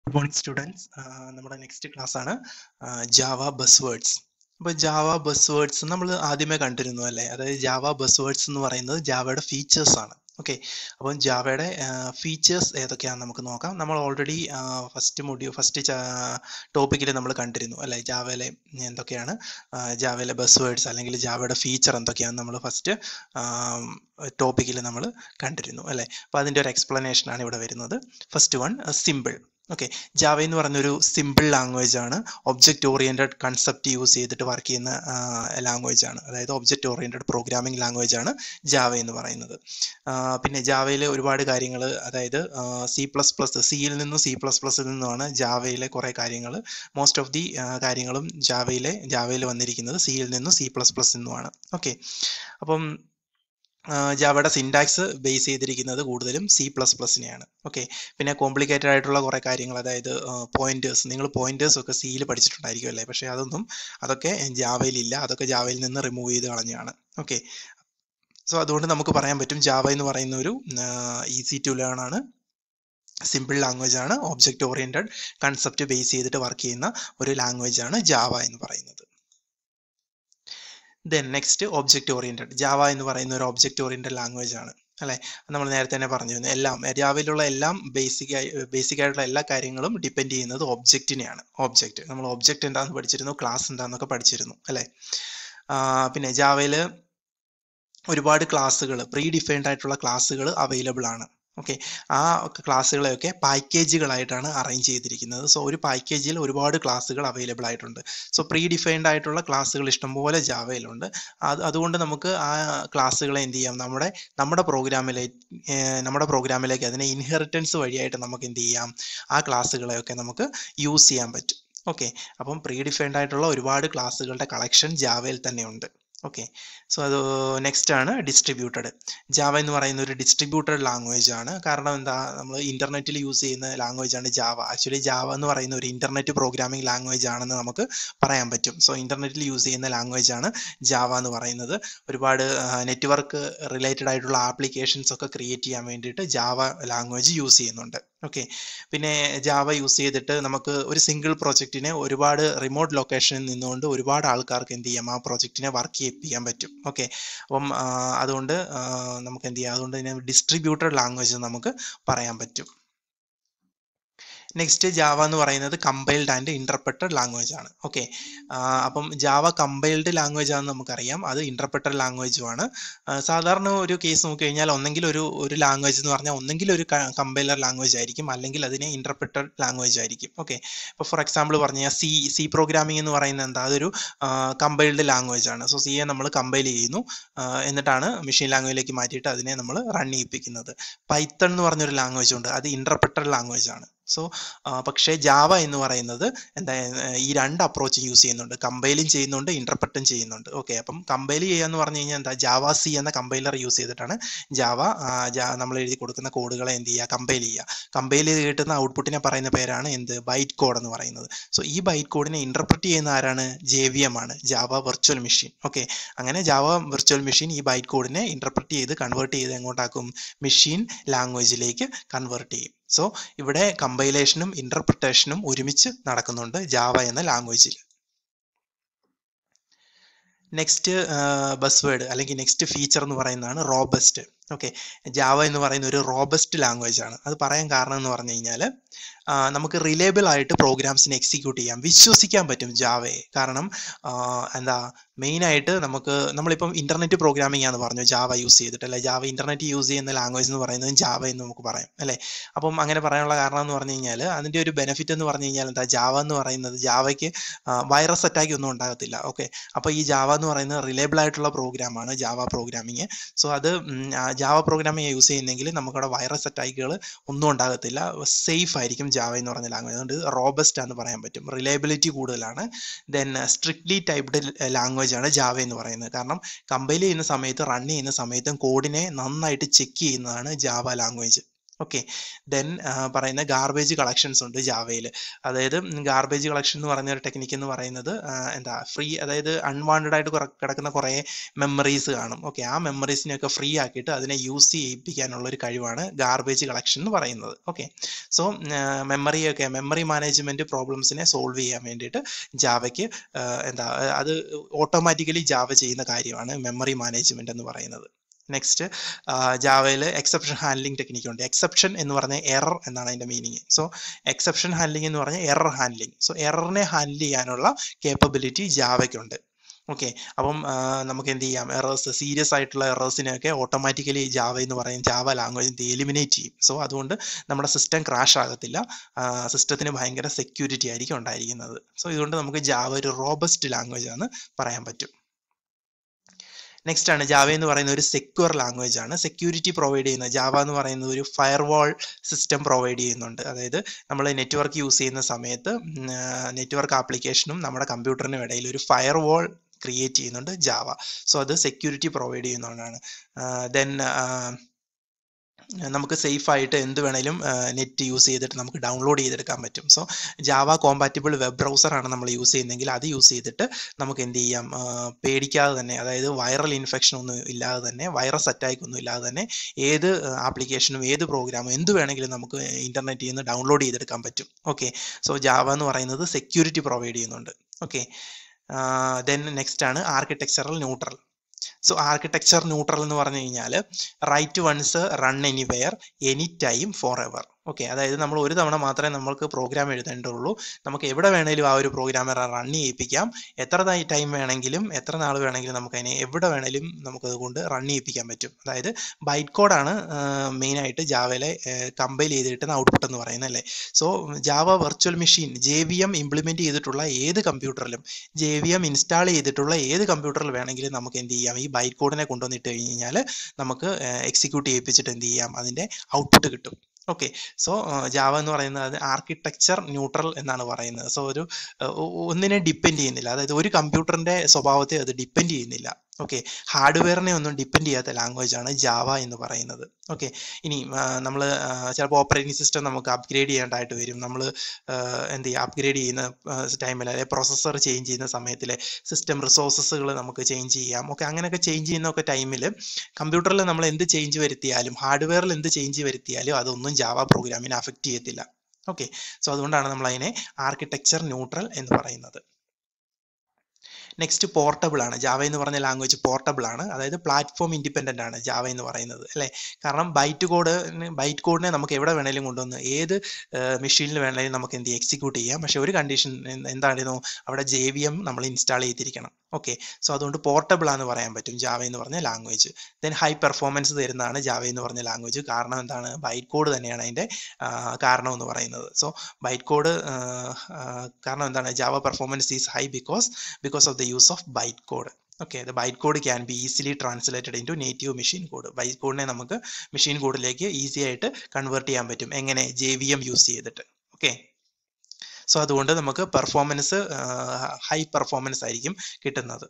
good morning students നമ്മുടെ next class ആണ് Java buzz words അപ്പോൾ ജാവ ബസ് വേർഡ്സ് നമ്മൾ ആദ്യമേ കണ്ടിരുന്നു അല്ലേ അതായത് ജാവ ബസ് വേർഡ്സ് എന്ന് പറയുന്നത് ജാവയുടെ ഫീച്ചേഴ്സ് ആണ് ഓക്കെ അപ്പം ജാവയുടെ ഫീച്ചേഴ്സ് ഏതൊക്കെയാണെന്ന് നമുക്ക് നോക്കാം നമ്മൾ ഓൾറെഡി ഫസ്റ്റ് മൊഡ്യൂ ഫസ്റ്റ് ടോപ്പിക്കിൽ നമ്മൾ കണ്ടിരുന്നു അല്ലേ ജാവയിലെ എന്തൊക്കെയാണ് ജാവയിലെ ബസ് വേർഡ്സ് അല്ലെങ്കിൽ ജാവയുടെ ഫീച്ചർ എന്തൊക്കെയാണെന്ന് നമ്മൾ ഫസ്റ്റ് ടോപ്പിക്കിൽ നമ്മൾ കണ്ടിരുന്നു അല്ലേ അപ്പോൾ അതിൻ്റെ ഒരു എക്സ്പ്ലനേഷൻ ആണ് ഇവിടെ വരുന്നത് first one simple okay Java എന്ന് പറയുന്നൊരു സിമ്പിൾ ലാംഗ്വേജ് ആണ് ഒബ്ജക്റ്റ് ഓറിയൻറ്റഡ് കൺസെപ്റ്റ് യൂസ് ചെയ്തിട്ട് വർക്ക് ചെയ്യുന്ന ലാംഗ്വേജ് ആണ് അതായത് ഒബ്ജക്റ്റ് ഓറിയൻറ്റഡ് പ്രോഗ്രാമിംഗ് ലാംഗ്വേജ് ആണ് ജാവ എന്ന് പറയുന്നത് പിന്നെ ജാവയിൽ ഒരുപാട് കാര്യങ്ങൾ അതായത് സി പ്ലസ് പ്ലസ് സിയിൽ നിന്നും സി പ്ലസ് പ്ലസിൽ നിന്നുമാണ് ജാവയിലെ കുറേ കാര്യങ്ങൾ മോസ്റ്റ് ഓഫ് ദി കാര്യങ്ങളും ജാവയിലെ ജാവയിൽ വന്നിരിക്കുന്നത് സിയിൽ നിന്നും സി പ്ലസ് പ്ലസ് നിന്നുമാണ് ഓക്കെ അപ്പം ജാവയുടെ സിൻടാക്സ് ബേസ് ചെയ്തിരിക്കുന്നത് കൂടുതലും സി പ്ലസ് പ്ലസിനെയാണ് ഓക്കെ പിന്നെ കോംപ്ലിക്കേറ്റഡ് ആയിട്ടുള്ള കുറേ കാര്യങ്ങൾ അതായത് പോയിന്റേഴ്സ് നിങ്ങൾ പോയിന്റേഴ്സ് ഒക്കെ സിയിൽ പഠിച്ചിട്ടുണ്ടായിരിക്കും അല്ലേ പക്ഷേ അതൊന്നും അതൊക്കെ ജാവയിലില്ല അതൊക്കെ ജാവയിൽ നിന്ന് റിമൂവ് ചെയ്ത് കളഞ്ഞാണ് ഓക്കെ സോ അതുകൊണ്ട് നമുക്ക് പറയാൻ പറ്റും ജാവ എന്ന് പറയുന്ന ഒരു ഈസി ടു ലേൺ ആണ് സിമ്പിൾ ലാംഗ്വേജ് ആണ് ഒബ്ജക്റ്റ് ഓറിയന്റഡ് കൺസെപ്റ്റ് ബേസ് ചെയ്തിട്ട് വർക്ക് ചെയ്യുന്ന ഒരു ലാംഗ്വേജ് ആണ് ജാവ എന്ന് പറയുന്നത് then next object oriented Java എന്ന് പറയുന്ന ഒരു ഒബ്ജക്റ്റ് ഓറിയന്റഡ് ലാംഗ്വേജ് ആണ് അല്ലെ നമ്മൾ നേരത്തെ തന്നെ പറഞ്ഞിരുന്നു എല്ലാം ജാവയിലുള്ള എല്ലാം ബേസിക് ആയി ബേസിക് ആയിട്ടുള്ള എല്ലാ കാര്യങ്ങളും ഡിപ്പെൻഡ് ചെയ്യുന്നത് ഒബ്ജക്റ്റിനെയാണ് ഒബ്ജക്റ്റ് നമ്മൾ ഒബ്ജക്റ്റ് എന്താണെന്ന് പഠിച്ചിരുന്നു ക്ലാസ് എന്താണെന്നൊക്കെ പഠിച്ചിരുന്നു അല്ലെ പിന്നെ ജാവയിൽ ഒരുപാട് ക്ലാസ്സുകൾ പ്രീ ഡിഫൈൻഡ് ആയിട്ടുള്ള ക്ലാസ്സുകൾ അവൈലബിൾ ആണ് ഓക്കെ ആ ക്ലാസ്സുകളെയൊക്കെ പാക്കേജുകളായിട്ടാണ് അറേഞ്ച് ചെയ്തിരിക്കുന്നത് സോ ഒരു പാക്കേജിൽ ഒരുപാട് ക്ലാസ്സുകൾ അവൈലബിൾ ആയിട്ടുണ്ട് സോ പ്രീ ഡിഫൈൻഡ് ആയിട്ടുള്ള ക്ലാസ്സുകൾ ഇഷ്ടംപോലെ ജാവയിലുണ്ട് അത് അതുകൊണ്ട് നമുക്ക് ആ ക്ലാസ്സുകളെ എന്ത് ചെയ്യാം നമ്മുടെ നമ്മുടെ പ്രോഗ്രാമിലേക്ക് നമ്മുടെ പ്രോഗ്രാമിലേക്ക് അതിനെ ഇൻഹെറിറ്റൻസ് വഴിയായിട്ട് നമുക്ക് എന്ത് ചെയ്യാം ആ ക്ലാസ്സുകളെയൊക്കെ നമുക്ക് യൂസ് ചെയ്യാൻ പറ്റും ഓക്കെ അപ്പം പ്രീ ഡിഫൈൻഡ് ആയിട്ടുള്ള ഒരുപാട് ക്ലാസ്സുകളുടെ കളക്ഷൻ ജാവയിൽ തന്നെ ഉണ്ട് ഓക്കെ സോ അത് നെക്സ്റ്റ് ആണ് ഡിസ്ട്രിബ്യൂട്ടഡ് ജാവ എന്ന് പറയുന്ന ഒരു ഡിസ്ട്രിബ്യൂട്ടഡ് ലാംഗ്വേജ് ആണ് കാരണം എന്താ നമ്മൾ ഇന്റർനെറ്റിൽ യൂസ് ചെയ്യുന്ന ലാംഗ്വേജ് ആണ് ജാവ ആക്ച്വലി ജാവ എന്ന് പറയുന്ന ഒരു ഇന്റർനെറ്റ് പ്രോഗ്രാമിംഗ് ലാംഗ്വേജ് ആണെന്ന് നമുക്ക് പറയാൻ പറ്റും സോ ഇന്റർനെറ്റിൽ യൂസ് ചെയ്യുന്ന ലാംഗ്വേജ് ആണ് ജാവ എന്ന് പറയുന്നത് ഒരുപാട് നെറ്റ്വർക്ക് റിലേറ്റഡ് ആയിട്ടുള്ള ആപ്ലിക്കേഷൻസ് ഒക്കെ ക്രിയേറ്റ് ചെയ്യാൻ വേണ്ടിയിട്ട് ജാവ ലാംഗ്വേജ് യൂസ് ചെയ്യുന്നുണ്ട് ഓക്കെ പിന്നെ ജാവ യൂസ് ചെയ്തിട്ട് നമുക്ക് ഒരു സിംഗിൾ പ്രോജക്റ്റിനെ ഒരുപാട് റിമോട്ട് ലൊക്കേഷനിൽ നിന്നുകൊണ്ട് ഒരുപാട് ആൾക്കാർക്ക് എന്ത് ചെയ്യാം ആ പ്രോജക്റ്റിനെ വർക്ക് ചെയ്യാൻ പറ്റും ഓക്കെ അപ്പം അതുകൊണ്ട് നമുക്ക് എന്ത് ചെയ്യാം അതുകൊണ്ട് തന്നെ ഡിസ്ട്രിബ്യൂട്ടഡ് ലാംഗ്വേജ് നമുക്ക് പറയാൻ പറ്റും നെക്സ്റ്റ് ജാവ എന്ന് പറയുന്നത് കമ്പൈൽഡ് ആൻഡ് ഇന്റർപ്രറ്റഡ് ലാംഗ്വേജ് ആണ് ഓക്കെ അപ്പം ജാവ കമ്പൈൽഡ് ലാംഗ്വേജ് ആണെന്ന് നമുക്കറിയാം അത് ഇന്റർപ്രറ്റഡ് ലാംഗ്വേജും ആണ് സാധാരണ ഒരു കേസ് നോക്കി കഴിഞ്ഞാൽ ഒന്നെങ്കിൽ ഒരു ഒരു ലാംഗ്വേജ് എന്ന് പറഞ്ഞാൽ ഒന്നെങ്കിൽ ഒരു കമ്പൈലർ ലാംഗ്വേജ് ആയിരിക്കും അല്ലെങ്കിൽ അതിനെ ഇന്റർപ്രറ്റഡ് ലാംഗ്വേജ് ആയിരിക്കും ഓക്കെ ഇപ്പോൾ ഫോർ എക്സാമ്പിൾ പറഞ്ഞു കഴിഞ്ഞാൽ സി സി പ്രോഗ്രാമിംഗ് എന്ന് പറയുന്നത് എന്താ അതൊരു കമ്പൈൽഡ് ലാംഗ്വേജ് ആണ് സോ സിയെ നമ്മൾ കമ്പൈൽ ചെയ്യുന്നു എന്നിട്ടാണ് മെഷീൻ ലാംഗ്വേജിലേക്ക് മാറ്റിയിട്ട് അതിനെ നമ്മൾ റൺ ചെയ്യിപ്പിക്കുന്നത് പൈത്തൺ എന്ന് പറഞ്ഞൊരു ലാംഗ്വേജ് ഉണ്ട് അത് ഇന്റർപ്രറ്റഡ് ലാംഗ്വേജ് ആണ് സോ പക്ഷേ ജാവ എന്ന് പറയുന്നത് എന്താ ഈ രണ്ട് അപ്രോച്ച് യൂസ് ചെയ്യുന്നുണ്ട് കമ്പൈലും ചെയ്യുന്നുണ്ട് ഇന്റർപ്രറ്റും ചെയ്യുന്നുണ്ട് ഓക്കെ അപ്പം കമ്പൈൽ ചെയ്യുക എന്ന് പറഞ്ഞു കഴിഞ്ഞാൽ എന്താ ജാവ സി എന്ന കമ്പൈലർ യൂസ് ചെയ്തിട്ടാണ് ജാവ നമ്മൾ എഴുതി കൊടുക്കുന്ന കോഡുകളെ എന്ത് ചെയ്യുക കമ്പൈൽ ചെയ്യുക കമ്പൈൽ ചെയ്ത് കിട്ടുന്ന ഔട്ട്പുട്ടിനെ പറയുന്ന പേരാണ് എന്ത് ബൈറ്റ് കോഡ് എന്ന് പറയുന്നത് സോ ഈ ബൈറ്റ് കോഡിനെ ഇന്റർപ്രറ്റ് ചെയ്യുന്ന ആരാണ് ജെ വി എം ആണ് ജാവ വെർച്വൽ മെഷീൻ ഓക്കെ അങ്ങനെ ജാവ വെർച്വൽ മെഷീൻ ഈ ബൈറ്റ് കോഡിനെ ഇന്റർപ്രറ്റ് ചെയ്ത് കൺവേർട്ട് ചെയ്ത് എങ്ങോട്ടാക്കും മെഷീൻ ലാംഗ്വേജിലേക്ക് കൺവേർട്ട് ചെയ്യും സോ ഇവിടെ കമ്പൈലേഷനും ഇന്റർപ്രിട്ടേഷനും ഒരുമിച്ച് നടക്കുന്നുണ്ട് ജാവ എന്ന ലാംഗ്വേജിൽ നെക്സ്റ്റ് ബസ് വേർഡ് അല്ലെങ്കിൽ നെക്സ്റ്റ് ഫീച്ചർ എന്ന് പറയുന്നതാണ് റോബസ്റ്റ് ഓക്കെ ജാവ എന്ന് പറയുന്ന ഒരു റോബസ്റ്റ് ലാംഗ്വേജ് ആണ് അത് പറയാൻ കാരണം എന്ന് പറഞ്ഞു കഴിഞ്ഞാൽ നമുക്ക് റിലേബിൾ ആയിട്ട് പ്രോഗ്രാംസിനെ എക്സിക്യൂട്ട് ചെയ്യാം വിശ്വസിക്കാൻ പറ്റും ജാവയെ കാരണം എന്താ മെയിൻ ആയിട്ട് നമുക്ക് നമ്മളിപ്പം ഇന്റർനെറ്റ് പ്രോഗ്രാമിംഗ് ആണെന്ന് പറഞ്ഞു ജാവ യൂസ് ചെയ്തിട്ട് അല്ലെ ജാവ ഇന്റർനെറ്റ് യൂസ് ചെയ്യുന്ന ലാംഗ്വേജ് എന്ന് പറയുന്നത് ജാവ എന്ന് നമുക്ക് പറയാം അല്ലെ അപ്പം അങ്ങനെ പറയാനുള്ള കാരണം എന്ന് പറഞ്ഞു കഴിഞ്ഞാൽ അതിന്റെ ഒരു ബെനിഫിറ്റ് എന്ന് പറഞ്ഞു കഴിഞ്ഞാൽ എന്താ ജാവ എന്ന് പറയുന്നത് ജാവയ്ക്ക് വൈറസ് അറ്റാക്ക് ഒന്നും ഉണ്ടാകത്തില്ല ഓക്കെ അപ്പോൾ ഈ ജാവ എന്ന് പറയുന്നത് റിലേബിൾ ആയിട്ടുള്ള പ്രോഗ്രാമാണ് ജാവ പ്രോഗ്രാമിങ് സോ അത് ജാവ പ്രോഗ്രാമിംഗ് യൂസ് ചെയ്യുന്നെങ്കിൽ നമുക്കവിടെ വൈറസ് അറ്റാക്കുകൾ ഒന്നും ഉണ്ടാകത്തില്ല സേഫ് ആയിരിക്കും ജാവ എന്ന് പറഞ്ഞ ലാംഗ്വേജ് അതുകൊണ്ട് റോബസ്റ്റ് എന്ന് പറയാൻ പറ്റും റിലയബിലിറ്റി കൂടുതലാണ് ദെൻ സ്ട്രിക്ട്ലി ടൈപ്ഡ് ലാംഗ്വേജ് ആണ് ജാവ എന്ന് പറയുന്നത് കാരണം കമ്പൈൽ ചെയ്യുന്ന സമയത്ത് റൺ ചെയ്യുന്ന സമയത്തും കോഡിനെ നന്നായിട്ട് ചെക്ക് ചെയ്യുന്നതാണ് ജാവ ലാംഗ്വേജ് ഓക്കെ ദെൻ പറയുന്ന ഗാർബേജ് കളക്ഷൻസ് ഉണ്ട് ജാവയിൽ അതായത് ഗാർബേജ് കളക്ഷൻ എന്ന് പറയുന്ന ഒരു ടെക്നിക്ക് എന്ന് പറയുന്നത് ആ, എന്താ ഫ്രീ അതായത് അൺവാണ്ടഡ് ആയിട്ട് കുറെ- കിടക്കുന്ന കുറേ മെമ്മറീസ് കാണും ഓക്കെ ആ മെമ്മറീസിനെയൊക്കെ ഫ്രീ ആക്കിയിട്ട് അതിനെ യൂസ് ചെയ്യിപ്പിക്കാനുള്ള ഒരു കഴിവാണ് ഗാർബേജ് കളക്ഷൻ എന്ന് പറയുന്നത് ഓക്കെ സോ മെമ്മറിയൊക്കെ മെമ്മറി മാനേജ്മെന്റ് പ്രോബ്ലംസിനെ സോൾവ് ചെയ്യാൻ വേണ്ടിയിട്ട് ജാവയ്ക്ക് എന്താ ആ, അത് ഓട്ടോമാറ്റിക്കലി ജാവ ചെയ്യുന്ന കാര്യമാണ് മെമ്മറി മാനേജ്മെന്റ് എന്ന് പറയുന്നത് നെക്സ്റ്റ് ജാവയിൽ എക്സെപ്ഷൻ ഹാൻഡ്ലിംഗ് ടെക്നിക്ക് ഉണ്ട് എക്സെപ്ഷൻ എന്ന് പറഞ്ഞ എറർ എന്നാണ് അതിന്റെ മീനിങ് സോ എക്സെപ്ഷൻ ഹാൻഡ്ലിംഗ് എന്ന് പറഞ്ഞാൽ എറർ ഹാൻഡ്ലിംഗ് സോ എററിനെ ഹാൻഡിൽ ചെയ്യാനുള്ള കേപ്പബിലിറ്റി ജാവയ്ക്കുണ്ട് ഓക്കെ അപ്പം ആ, നമുക്ക് എന്ത് ചെയ്യാം എറേഴ്സ് സീരിയസ് ആയിട്ടുള്ള എറേഴ്സിനെയൊക്കെ ഓട്ടോമാറ്റിക്കലി ജാവ എന്ന് പറയും ജാവ ലാംഗ്വേജ് എലിമിനേറ്റ് ചെയ്യും സോ അതുകൊണ്ട് നമ്മുടെ സിസ്റ്റം ക്രാഷ് ആകത്തില്ല സിസ്റ്റത്തിന് ഭയങ്കര സെക്യൂരിറ്റി ആയിരിക്കും ഉണ്ടായിരിക്കുന്നത് സോ ഇതുകൊണ്ട് നമുക്ക് ജാവ ഒരു റോബസ്റ്റ് ലാംഗ്വേജ് ആണ് പറയാൻ പറ്റും നെക്സ്റ്റ് ആണ് ജാവ എന്ന് പറയുന്ന ഒരു സെക്യൂർ ലാംഗ്വേജ് ആണ് സെക്യൂരിറ്റി പ്രൊവൈഡ് ചെയ്യുന്ന ജാവ എന്ന് പറയുന്നത് ഒരു ഫയർവാൾ സിസ്റ്റം പ്രൊവൈഡ് ചെയ്യുന്നുണ്ട് അതായത് നമ്മൾ നെറ്റ്വർക്ക് യൂസ് ചെയ്യുന്ന സമയത്ത് നെറ്റ്വർക്ക് ആപ്ലിക്കേഷനും നമ്മുടെ കമ്പ്യൂട്ടറിനും ഇടയിൽ ഒരു ഫയർവാൾ ക്രിയേറ്റ് ചെയ്യുന്നുണ്ട് ജാവ സോ അത് സെക്യൂരിറ്റി പ്രൊവൈഡ് ചെയ്യുന്നതുകൊണ്ടാണ് ദെൻ നമുക്ക് സേഫ് ആയിട്ട് എന്ത് വേണേലും നെറ്റ് യൂസ് ചെയ്തിട്ട് നമുക്ക് ഡൗൺലോഡ് ചെയ്തെടുക്കാൻ പറ്റും so Java compatible web browser ആണ് നമ്മൾ യൂസ് ചെയ്യുന്നതെങ്കിൽ അത് യൂസ് ചെയ്തിട്ട് നമുക്ക് എന്ത് ചെയ്യാം ആ, പേടിക്കാതെ തന്നെ അതായത് വൈറൽ ഇൻഫെക്ഷൻ ഒന്നും ഇല്ലാതെ തന്നെ വൈറസ് അറ്റാക്ക് ഒന്നും ഇല്ലാതെ തന്നെ ഏത് ആപ്ലിക്കേഷനും ഏത് പ്രോഗ്രാമും എന്ത് വേണമെങ്കിലും നമുക്ക് ഇന്റർനെറ്റിൽ നിന്ന് ഡൗൺലോഡ് ചെയ്തെടുക്കാൻ പറ്റും ഓക്കെ സോ ജാവ എന്ന് പറയുന്നത് സെക്യൂരിറ്റി പ്രൊവൈഡ് ചെയ്യുന്നുണ്ട് ഓക്കെ ദെൻ നെക്സ്റ്റ് ആണ് architectural neutral so architecture neutral എന്ന് പറഞ്ഞു കഴിഞ്ഞാൽ write once run anywhere any time forever okay അതായത് നമ്മൾ ഒരു തവണ മാത്രമേ നമ്മൾക്ക് പ്രോഗ്രാം എഴുതേണ്ടുള്ളൂ നമുക്ക് എവിടെ വേണേലും ആ ഒരു പ്രോഗ്രാം റൺ ചെയ്യിപ്പിക്കാം എത്ര ടൈം വേണമെങ്കിലും എത്ര നാൾ വേണമെങ്കിലും നമുക്ക് അതിനെ എവിടെ വേണേലും നമുക്കത് കൊണ്ട് റൺ ചെയ്യിപ്പിക്കാൻ പറ്റും അതായത് ബൈറ്റ് കോഡാണ് മെയിനായിട്ട് ജാവയിലെ കമ്പൈൽ ചെയ്ത് കിട്ടുന്ന ഔട്ട്പുട്ട് എന്ന് പറയുന്നത് അല്ലേ so Java virtual machine J V M implement ചെയ്തിട്ടുള്ള ഏത് കമ്പ്യൂട്ടറിലും ജെ വി എം ഇൻസ്റ്റാൾ ചെയ്തിട്ടുള്ള ഏത് കമ്പ്യൂട്ടറിൽ വേണമെങ്കിലും നമുക്ക് എന്ത് ചെയ്യാം ഈ ബൈറ്റ് കോഡിനെ കൊണ്ടുവന്നിട്ട് കഴിഞ്ഞ് കഴിഞ്ഞാൽ നമുക്ക് എക്സിക്യൂട്ട് ചെയ്യിപ്പിച്ചിട്ട് എന്ത് ചെയ്യാം അതിന്റെ ഔട്ട്പുട്ട് കിട്ടും ഓക്കെ സോ ജാവ എന്ന് പറയുന്നത് ആർക്കിടെക്ചർ ന്യൂട്രൽ എന്നാണ് പറയുന്നത് സോ ഒരു ഏർ, ഒ- ഒന്നിനെ ഡിപ്പെൻഡ് ചെയ്യുന്നില്ല അതായത് ഒരു കമ്പ്യൂട്ടറിന്റെ സ്വഭാവത്തെ അത് ഡിപ്പെൻഡ് ചെയ്യുന്നില്ല ഓക്കെ ഹാർഡ്വെയറിനെ ഒന്നും ഡിപ്പെൻഡ് ചെയ്യാത്ത ലാംഗ്വേജ് ആണ് ജാവ എന്ന് പറയുന്നത് ഓക്കെ ഇനി നമ്മൾ ചിലപ്പോൾ ഓപ്പറേറ്റിംഗ് സിസ്റ്റം നമുക്ക് അപ്ഗ്രേഡ് ചെയ്യേണ്ടതായിട്ട് വരും നമ്മൾ എന്ത് ചെയ്യുക അപ്ഗ്രേഡ് ചെയ്യുന്ന ടൈമിൽ അല്ലെങ്കിൽ പ്രോസസ്സർ ചേഞ്ച് ചെയ്യുന്ന സമയത്തിൽ സിസ്റ്റം റിസോഴ്സസുകൾ നമുക്ക് ചേഞ്ച് ചെയ്യാം ഓക്കെ അങ്ങനെയൊക്കെ ചേഞ്ച് ചെയ്യുന്നൊക്കെ ടൈമിൽ കമ്പ്യൂട്ടറിൽ നമ്മൾ എന്ത് ചേഞ്ച് വരുത്തിയാലും ഹാർഡ്വെയറിൽ എന്ത് ചേഞ്ച് വരുത്തിയാലും അതൊന്നും ജാവ പ്രോഗ്രാമിനെ അഫക്റ്റ് ചെയ്യത്തില്ല ഓക്കെ സോ അതുകൊണ്ടാണ് നമ്മൾ അതിനെ ആർക്കിടെക്ചർ ന്യൂട്രൽ എന്ന് പറയുന്നത് നെക്സ്റ്റ് പോർട്ടബിൾ ആണ് ജാവ എന്ന് പറഞ്ഞ ലാംഗ്വേജ് പോർട്ടബിൾ ആണ് അതായത് പ്ലാറ്റ്ഫോം ഇൻഡിപെൻഡന്റ് ആണ് ജാവ എന്ന് പറയുന്നത് അല്ലേ കാരണം ബൈറ്റ് കോഡ് ബൈറ്റ് കോഡിനെ നമുക്ക് എവിടെ വേണേലും കൊണ്ടുവന്ന് ഏത് മെഷീനിൽ വേണേലും നമുക്ക് എന്ത് എക്സിക്യൂട്ട് ചെയ്യാം പക്ഷെ ഒരു കണ്ടീഷൻ എന്തായിരുന്നു അവിടെ ജെ വി എം നമ്മൾ ഇൻസ്റ്റാൾ ചെയ്തിരിക്കണം ഓക്കെ സോ അതുകൊണ്ട് പോർട്ടബിൾ ആണെന്ന് പറയാൻ പറ്റും ജാവ എന്ന് പറഞ്ഞ ലാംഗ്വേജ് ദെൻ ഹൈ പെർഫോമൻസ് തരുന്നതാണ് ജാവ എന്ന് പറഞ്ഞ ലാംഗ്വേജ് കാരണം എന്താണ് ബൈറ്റ് കോഡ് തന്നെയാണ് അതിന്റെ ആ, കാരണം എന്ന് പറയുന്നത് സോ ബൈറ്റ് കോഡ് കാരണം എന്താണ് Java performance is high because because of the use of byte code okay the byte code can be easily translated into native machine code byte കോഡിനെ നമുക്ക് മെഷീൻ കോഡിലേക്ക് ഈസി ആയിട്ട് convert ചെയ്യാൻ പറ്റും എങ്ങനെ J V M use ചെയ്തിട്ട് okay so അതുകൊണ്ട് നമുക്ക് പെർഫോമൻസ് ഹൈ പെർഫോമൻസ് ആയിരിക്കും കിട്ടുന്നത്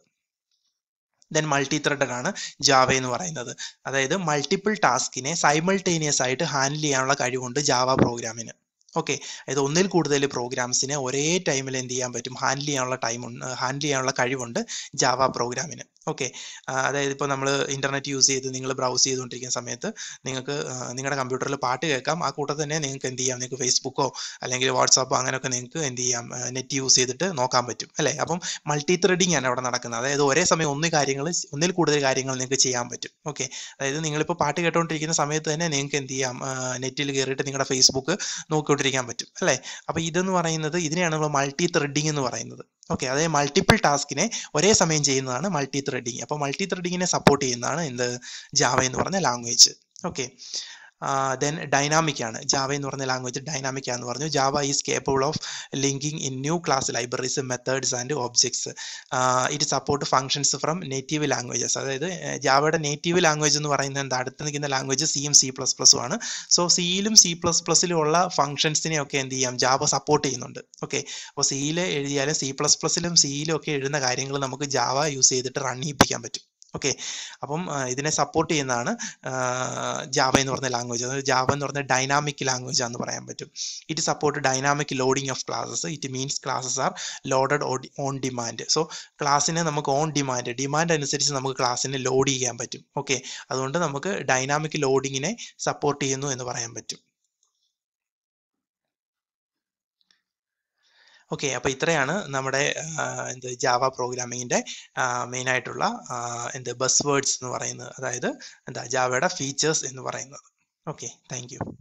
ദെൻ മൾട്ടി ത്രെഡഡ് ആണ് ജാവ എന്ന് പറയുന്നത് അതായത് മൾട്ടിപ്പിൾ ടാസ്കിനെ സൈമൾട്ടേനിയസ് ആയിട്ട് ഹാൻഡിൽ ചെയ്യാനുള്ള കഴിവുണ്ട് ജാവ പ്രോഗ്രാമിന് ഓക്കെ അതായത് ഒന്നിൽ കൂടുതൽ പ്രോഗ്രാംസിനെ ഒരേ ടൈമിൽ എന്ത് ചെയ്യാൻ പറ്റും ഹാൻഡിൽ ചെയ്യാനുള്ള ടൈം ഹാൻഡിൽ ചെയ്യാനുള്ള കഴിവുണ്ട് ജാവ പ്രോഗ്രാമിന് ഓക്കെ അതായത് ഇപ്പോൾ നമ്മൾ ഇന്റർനെറ്റ് യൂസ് ചെയ്ത് നിങ്ങൾ ബ്രൗസ് ചെയ്തുകൊണ്ടിരിക്കുന്ന സമയത്ത് നിങ്ങൾക്ക് നിങ്ങളുടെ കമ്പ്യൂട്ടറിൽ പാട്ട് കേൾക്കാം ആ കൂട്ടത്തിൽ തന്നെ നിങ്ങൾക്ക് എന്ത് ചെയ്യാം നിങ്ങൾക്ക് ഫേസ്ബുക്കോ അല്ലെങ്കിൽ വാട്സാപ്പോ അങ്ങനെയൊക്കെ നിങ്ങൾക്ക് എന്ത് ചെയ്യാം നെറ്റ് യൂസ് ചെയ്തിട്ട് നോക്കാൻ പറ്റും അല്ലേ അപ്പം മൾട്ടി ത്രെഡിങ് ആണ് അവിടെ നടക്കുന്നത് അതായത് ഒരേ സമയം ഒന്ന് കാര്യങ്ങൾ ഒന്നിൽ കൂടുതൽ കാര്യങ്ങൾ നിങ്ങൾക്ക് ചെയ്യാൻ പറ്റും ഓക്കെ അതായത് നിങ്ങളിപ്പോൾ പാട്ട് കേട്ടുകൊണ്ടിരിക്കുന്ന സമയത്ത് തന്നെ നിങ്ങൾക്ക് എന്ത് ചെയ്യാം നെറ്റിൽ കയറിയിട്ട് നിങ്ങളുടെ ഫേസ്ബുക്ക് നോക്കിക്കൊണ്ടിരിക്കാൻ പറ്റും അല്ലേ അപ്പോൾ ഇതെന്ന് പറയുന്നത് ഇതിനെയാണ് നമ്മൾ മൾട്ടി ത്രെഡിങ് എന്ന് പറയുന്നത് ഓക്കെ അതായത് മൾട്ടിപ്പിൾ ടാസ്കിനെ ഒരേ സമയം ചെയ്യുന്നതാണ് മൾട്ടി ത്രെഡിങ് അപ്പോൾ മൾട്ടി ത്രെഡിങ്ങിനെ സപ്പോർട്ട് ചെയ്യുന്നതാണ് എന്ത് ജാവ എന്ന് പറഞ്ഞ ലാംഗ്വേജ് ഓക്കെ ദെൻ ഡൈനാമിക് ആണ് ജാവ എന്ന് പറഞ്ഞ ലാംഗ്വേജ് ഡൈനാമിക് ആണെന്ന് പറഞ്ഞു Java is capable of linking in new class libraries methods and objects it support functions from native languages അതായത് ജാവയുടെ നേറ്റീവ് ലാംഗ്വേജ് എന്ന് പറയുന്നത് എന്താ അടുത്ത് നിൽക്കുന്ന ലാംഗ്വേജ് സിയും സി പ്ലസ് പ്ലസും ആണ് സോ സിയിലും സി പ്ലസ് പ്ലസിലും ഉള്ള ഫംഗ്ഷൻസിനെ ഒക്കെ എന്ത് ചെയ്യാം ജാവ സപ്പോർട്ട് ചെയ്യുന്നുണ്ട് ഓക്കെ അപ്പോൾ സിയിൽ എഴുതിയാലും സി പ്ലസ് പ്ലസിലും സിയിലും ഒക്കെ എഴുതുന്ന കാര്യങ്ങൾ നമുക്ക് ജാവ യൂസ് ചെയ്തിട്ട് റൺ ചെയ്യിപ്പിക്കാൻ പറ്റും ഓക്കെ അപ്പം ആ, ഇതിനെ സപ്പോർട്ട് ചെയ്യുന്നതാണ് ജാവ എന്ന് പറഞ്ഞ ലാംഗ്വേജ് അതായത് ജാവ എന്ന് പറഞ്ഞ ഡൈനാമിക് ലാംഗ്വേജ് ആണെന്ന് പറയാൻ പറ്റും it support dynamic loading of classes it means classes are loaded on demand so ക്ലാസ്സിനെ നമുക്ക് ഓൺ ഡിമാൻഡ് ഡിമാൻഡ് അനുസരിച്ച് നമുക്ക് ക്ലാസ്സിനെ ലോഡ് ചെയ്യാൻ പറ്റും ഓക്കെ അതുകൊണ്ട് നമുക്ക് ഡൈനാമിക് ലോഡിങ്ങിനെ സപ്പോർട്ട് ചെയ്യുന്നു എന്ന് പറയാൻ പറ്റും ഓക്കെ അപ്പോൾ ഇത്രയാണ് നമ്മുടെ ആ, എന്ത് ജാവ പ്രോഗ്രാമിങ്ങിൻ്റെ മെയിൻ ആയിട്ടുള്ള ആ, എന്ത് ബസ് വേർഡ്സ് എന്ന് പറയുന്നത് അതായത് എന്താ ജാവയുടെ ഫീച്ചേഴ്സ് എന്ന് പറയുന്നത് ഓക്കെ താങ്ക് യു